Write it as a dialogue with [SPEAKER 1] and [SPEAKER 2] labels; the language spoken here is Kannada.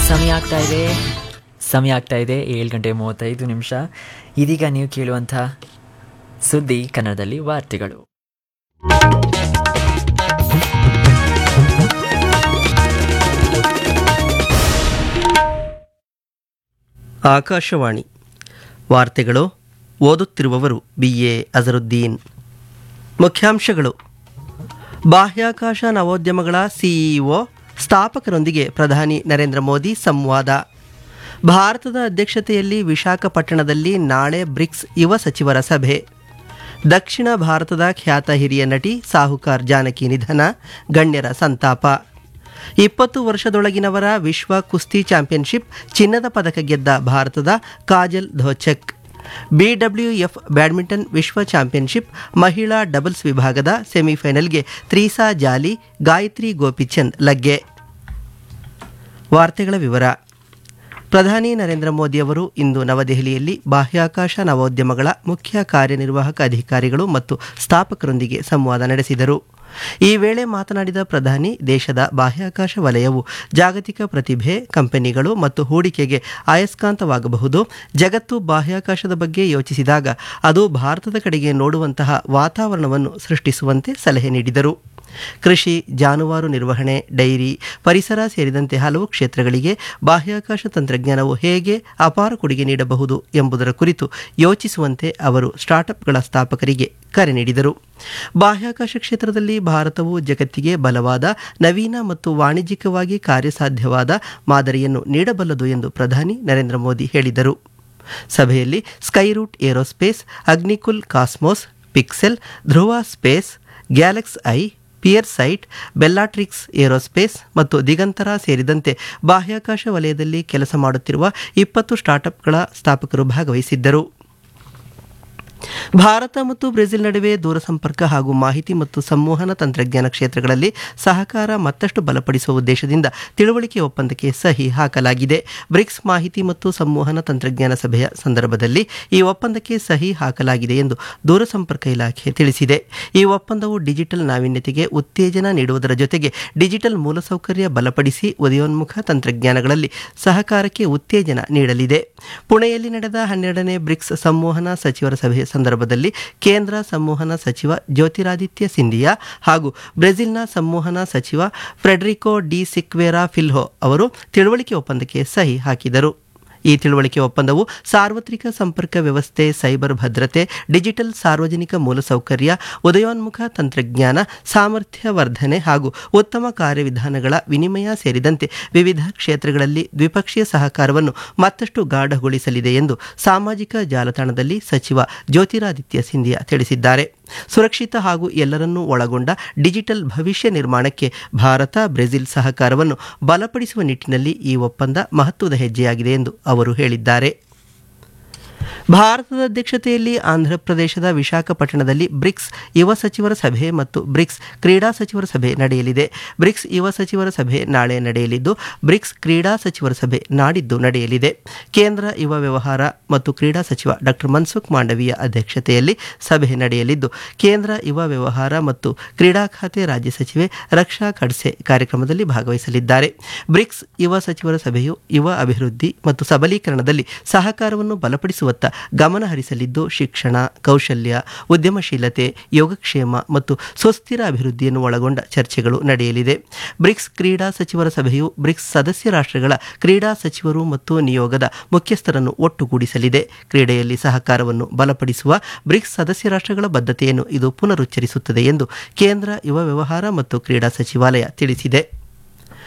[SPEAKER 1] ಸಮಯ ಆಗ್ತಾ ಇದೆ ಸಮಯ ಆಗ್ತಾ ಇದೆ ಏಳು ಗಂಟೆ ಮೂವತ್ತೈದು ನಿಮಿಷ ಇದೀಗ ನೀವು ಕೇಳುವಂಥ ಸುದ್ದಿ ಕನ್ನಡದಲ್ಲಿ ವಾರ್ತೆಗಳು
[SPEAKER 2] ಆಕಾಶವಾಣಿ ವಾರ್ತೆಗಳು ಓದುತ್ತಿರುವವರು ಬಿ ಎ ಅಜರುದ್ದೀನ್ ಮುಖ್ಯಾಂಶಗಳು ಬಾಹ್ಯಾಕಾಶ ನವೋದ್ಯಮಗಳ ಸಿಇಒ ಸ್ಥಾಪಕರೊಂದಿಗೆ ಪ್ರಧಾನಿ ನರೇಂದ್ರ ಮೋದಿ ಸಂವಾದ ಭಾರತದ ಅಧ್ಯಕ್ಷತೆಯಲ್ಲಿ ವಿಶಾಖಪಟ್ಟಣದಲ್ಲಿ ನಾಳೆ ಬ್ರಿಕ್ಸ್ ಯುವ ಸಚಿವರ ಸಭೆ ದಕ್ಷಿಣ ಭಾರತದ ಖ್ಯಾತ ಹಿರಿಯ ನಟಿ ಸಾಹುಕಾರ್ ಜಾನಕಿ ನಿಧನ ಗಣ್ಯರ ಸಂತಾಪ ಇಪ್ಪತ್ತು ವರ್ಷದೊಳಗಿನವರ ವಿಶ್ವ ಕುಸ್ತಿ ಚಾಂಪಿಯನ್ಶಿಪ್ ಚಿನ್ನದ ಪದಕ ಗೆದ್ದ ಭಾರತದ ಕಾಜಲ್ ಧೋಚಕ್ ಬಿಡಬ್ಲ್ಯೂಎಫ್ ಬ್ಯಾಡ್ಮಿಂಟನ್ ವಿಶ್ವ ಚಾಂಪಿಯನ್ಶಿಪ್ ಮಹಿಳಾ ಡಬಲ್ಸ್ ವಿಭಾಗದ ಸೆಮಿಫೈನಲ್ಗೆ ತ್ರೀಸಾ ಜಾಲಿ ಗಾಯತ್ರಿ ಗೋಪಿಚಂದ್ ಲಗ್ಗೆ ವಾರ್ತೆಗಳ ವಿವರ ಪ್ರಧಾನಿ ನರೇಂದ್ರ ಮೋದಿ ಅವರು ಇಂದು ನವದೆಹಲಿಯಲ್ಲಿ ಬಾಹ್ಯಾಕಾಶ ನವೋದ್ಯಮಗಳ ಮುಖ್ಯ ಕಾರ್ಯನಿರ್ವಾಹಕ ಅಧಿಕಾರಿಗಳು ಮತ್ತು ಸ್ಥಾಪಕರೊಂದಿಗೆ ಸಂವಾದ ನಡೆಸಿದರು ಈ ವೇಳೆ ಮಾತನಾಡಿದ ಪ್ರಧಾನಿ ದೇಶದ ಬಾಹ್ಯಾಕಾಶ ವಲಯವು ಜಾಗತಿಕ ಪ್ರತಿಭೆ ಕಂಪನಿಗಳು ಮತ್ತು ಹೂಡಿಕೆಗೆ ಅಯಸ್ಕಾಂತವಾಗಬಹುದು ಜಗತ್ತು ಬಾಹ್ಯಾಕಾಶದ ಬಗ್ಗೆ ಯೋಚಿಸಿದಾಗ ಅದು ಭಾರತದ ಕಡೆಗೆ ನೋಡುವಂತಹ ವಾತಾವರಣವನ್ನು ಸೃಷ್ಟಿಸುವಂತೆ ಸಲಹೆ ನೀಡಿದರು ಕೃಷಿ ಜಾನುವಾರು ನಿರ್ವಹಣೆ ಡೈರಿ ಪರಿಸರ ಸೇರಿದಂತೆ ಹಲವು ಕ್ಷೇತ್ರಗಳಿಗೆ ಬಾಹ್ಯಾಕಾಶ ತಂತ್ರಜ್ಞಾನವು ಹೇಗೆ ಅಪಾರ ಕೊಡುಗೆ ನೀಡಬಹುದು ಎಂಬುದರ ಕುರಿತು ಯೋಚಿಸುವಂತೆ ಅವರು ಸ್ಟಾರ್ಟ್ಅಪ್ಗಳ ಸ್ಥಾಪಕರಿಗೆ ಕರೆ ನೀಡಿದರು ಬಾಹ್ಯಾಕಾಶ ಕ್ಷೇತ್ರದಲ್ಲಿ ಭಾರತವು ಜಗತ್ತಿಗೆ ಬಲವಾದ ನವೀನ ಮತ್ತು ವಾಣಿಜ್ಯಿಕವಾಗಿ ಕಾರ್ಯಸಾಧ್ಯವಾದ ಮಾದರಿಯನ್ನು ನೀಡಬಲ್ಲದು ಎಂದು ಪ್ರಧಾನಿ ನರೇಂದ್ರ ಮೋದಿ ಹೇಳಿದರು ಸಭೆಯಲ್ಲಿ Skyroot Aerospace Agnikul Cosmos Pixxel Dhruva Space GalaxEye PierSight Bellatrix Aerospace ಮತ್ತು ದಿಗಂತರ ಸೇರಿದಂತೆ ಬಾಹ್ಯಾಕಾಶ ವಲಯದಲ್ಲಿ ಕೆಲಸ ಮಾಡುತ್ತಿರುವ ಇಪ್ಪತ್ತು ಸ್ಟಾರ್ಟ್ಅಪ್ಗಳ ಸ್ಥಾಪಕರು ಭಾಗವಹಿಸಿದ್ದರು ಭಾರತ ಮತ್ತು ಬ್ರೆಜಿಲ್ ನಡುವೆ ದೂರಸಂಪರ್ಕ ಹಾಗೂ ಮಾಹಿತಿ ಮತ್ತು ಸಂವಹನ ತಂತ್ರಜ್ಞಾನ ಕ್ಷೇತ್ರಗಳಲ್ಲಿ ಸಹಕಾರ ಮತ್ತಷ್ಟು ಬಲಪಡಿಸುವ ಉದ್ದೇಶದಿಂದ ತಿಳುವಳಿಕೆ ಒಪ್ಪಂದಕ್ಕೆ ಸಹಿ ಹಾಕಲಾಗಿದೆ ಬ್ರಿಕ್ಸ್ ಮಾಹಿತಿ ಮತ್ತು ಸಂವಹನ ತಂತ್ರಜ್ಞಾನ ಸಭೆಯ ಸಂದರ್ಭದಲ್ಲಿ ಈ ಒಪ್ಪಂದಕ್ಕೆ ಸಹಿ ಹಾಕಲಾಗಿದೆ ಎಂದು ದೂರಸಂಪರ್ಕ ಇಲಾಖೆ ತಿಳಿಸಿದೆ ಈ ಒಪ್ಪಂದವು ಡಿಜಿಟಲ್ ನಾವೀನ್ಯತೆಗೆ ಉತ್ತೇಜನ ನೀಡುವುದರ ಜೊತೆಗೆ ಡಿಜಿಟಲ್ ಮೂಲಸೌಕರ್ಯ ಬಲಪಡಿಸಿ ಉದಯೋನ್ಮುಖ ತಂತ್ರಜ್ಞಾನಗಳಲ್ಲಿ ಸಹಕಾರಕ್ಕೆ ಉತ್ತೇಜನ ನೀಡಲಿದೆ ಪುಣೆಯಲ್ಲಿ ನಡೆದ ಹನ್ನೆರಡನೇ ಬ್ರಿಕ್ಸ್ ಸಂವಹನ ಸಚಿವರ ಸಭೆಯ ಸಂದರ್ಭದಲ್ಲಿ ಕೇಂದ್ರ ಸಂವಹನ ಸಚಿವ ಜ್ಯೋತಿರಾದಿತ್ಯ ಸಿಂಧಿಯಾ ಹಾಗೂ ಬ್ರೆಜಿಲ್ನ ಸಂವಹನ ಸಚಿವ ಫ್ರೆಡ್ರಿಕೋ ಡಿ ಸಿಕ್ವೇರಾ ಫಿಲ್ಹೋ ಅವರು ತಿಳುವಳಿಕೆ ಒಪ್ಪಂದಕ್ಕೆ ಸಹಿ ಹಾಕಿದರು ಈ ತಿಳುವಳಿಕೆ ಒಪ್ಪಂದವು ಸಾರ್ವತ್ರಿಕ ಸಂಪರ್ಕ ವ್ಯವಸ್ಥೆ ಸೈಬರ್ ಭದ್ರತೆ ಡಿಜಿಟಲ್ ಸಾರ್ವಜನಿಕ ಮೂಲಸೌಕರ್ಯ ಉದಯೋನ್ಮುಖ ತಂತ್ರಜ್ಞಾನ ಸಾಮರ್ಥ್ಯ ವರ್ಧನೆ ಹಾಗೂ ಉತ್ತಮ ಕಾರ್ಯವಿಧಾನಗಳ ವಿನಿಮಯ ಸೇರಿದಂತೆ ವಿವಿಧ ಕ್ಷೇತ್ರಗಳಲ್ಲಿ ದ್ವಿಪಕ್ಷೀಯ ಸಹಕಾರವನ್ನು ಮತ್ತಷ್ಟು ಗಾಢಗೊಳಿಸಲಿದೆ ಎಂದು ಸಾಮಾಜಿಕ ಜಾಲತಾಣದಲ್ಲಿ ಸಚಿವ ಜ್ಯೋತಿರಾದಿತ್ಯ ಸಿಂಧಿಯಾ ತಿಳಿಸಿದ್ದಾರೆ ಸುರಕ್ಷಿತ ಹಾಗೂ ಎಲ್ಲರನ್ನೂ ಒಳಗೊಂಡ ಡಿಜಿಟಲ್ ಭವಿಷ್ಯ ನಿರ್ಮಾಣಕ್ಕೆ ಭಾರತ ಬ್ರೆಜಿಲ್ ಸಹಕಾರವನ್ನು ಬಲಪಡಿಸುವ ನಿಟ್ಟಿನಲ್ಲಿ ಈ ಒಪ್ಪಂದ ಮಹತ್ವದ ಹೆಜ್ಜೆಯಾಗಿದೆ ಎಂದು ಅವರು ಹೇಳಿದ್ದಾರೆ ಭಾರತದ ಅಧ್ಯಕ್ಷತೆಯಲ್ಲಿ ಆಂಧ್ರಪ್ರದೇಶದ ವಿಶಾಖಪಟ್ಟಣದಲ್ಲಿ ಬ್ರಿಕ್ಸ್ ಯುವ ಸಚಿವರ ಸಭೆ ಮತ್ತು ಬ್ರಿಕ್ಸ್ ಕ್ರೀಡಾ ಸಚಿವರ ಸಭೆ ನಡೆಯಲಿದೆ ಬ್ರಿಕ್ಸ್ ಯುವ ಸಚಿವರ ಸಭೆ ನಾಳೆ ನಡೆಯಲಿದ್ದು ಬ್ರಿಕ್ಸ್ ಕ್ರೀಡಾ ಸಚಿವರ ಸಭೆ ನಾಡಿದ್ದು ನಡೆಯಲಿದೆ ಕೇಂದ್ರ ಯುವ ವ್ಯವಹಾರ ಮತ್ತು ಕ್ರೀಡಾ ಸಚಿವ ಡಾಕ್ಟರ್ ಮನ್ಸುಖ್ ಮಾಂಡವೀಯ ಅಧ್ಯಕ್ಷತೆಯಲ್ಲಿ ಸಭೆ ನಡೆಯಲಿದ್ದು ಕೇಂದ್ರ ಯುವ ವ್ಯವಹಾರ ಮತ್ತು ಕ್ರೀಡಾ ಖಾತೆ ರಾಜ್ಯ ಸಚಿವೆ ರಕ್ಷಾ ಖಡ್ಸೆ ಕಾರ್ಯಕ್ರಮದಲ್ಲಿ ಭಾಗವಹಿಸಲಿದ್ದಾರೆ ಬ್ರಿಕ್ಸ್ ಯುವ ಸಚಿವರ ಸಭೆಯು ಯುವ ಅಭಿವೃದ್ಧಿ ಮತ್ತು ಸಬಲೀಕರಣದಲ್ಲಿ ಸಹಕಾರವನ್ನು ಬಲಪಡಿಸುವತ್ತ ಗಮನ ಹರಿಸಲಿದ್ದು ಶಿಕ್ಷಣ ಕೌಶಲ್ಯ ಉದ್ಯಮಶೀಲತೆ ಯೋಗಕ್ಷೇಮ ಮತ್ತು ಸುಸ್ಥಿರ ಅಭಿವೃದ್ಧಿಯನ್ನು ಒಳಗೊಂಡ ಚರ್ಚೆಗಳು ನಡೆಯಲಿದೆ ಬ್ರಿಕ್ಸ್ ಕ್ರೀಡಾ ಸಚಿವರ ಸಭೆಯು ಬ್ರಿಕ್ಸ್ ಸದಸ್ಯ ರಾಷ್ಟ್ರಗಳ ಕ್ರೀಡಾ ಸಚಿವರು ಮತ್ತು ನಿಯೋಗದ ಮುಖ್ಯಸ್ಥರನ್ನು ಒಟ್ಟುಗೂಡಿಸಲಿದೆ ಕ್ರೀಡೆಯಲ್ಲಿ ಸಹಕಾರವನ್ನು ಬಲಪಡಿಸುವ ಬ್ರಿಕ್ಸ್ ಸದಸ್ಯ ರಾಷ್ಟ್ರಗಳ ಬದ್ಧತೆಯನ್ನು ಇದು ಪುನರುಚ್ಚರಿಸುತ್ತದೆ ಎಂದು ಕೇಂದ್ರ ಯುವ ವ್ಯವಹಾರ ಮತ್ತು ಕ್ರೀಡಾ ಸಚಿವಾಲಯ ತಿಳಿಸಿದೆ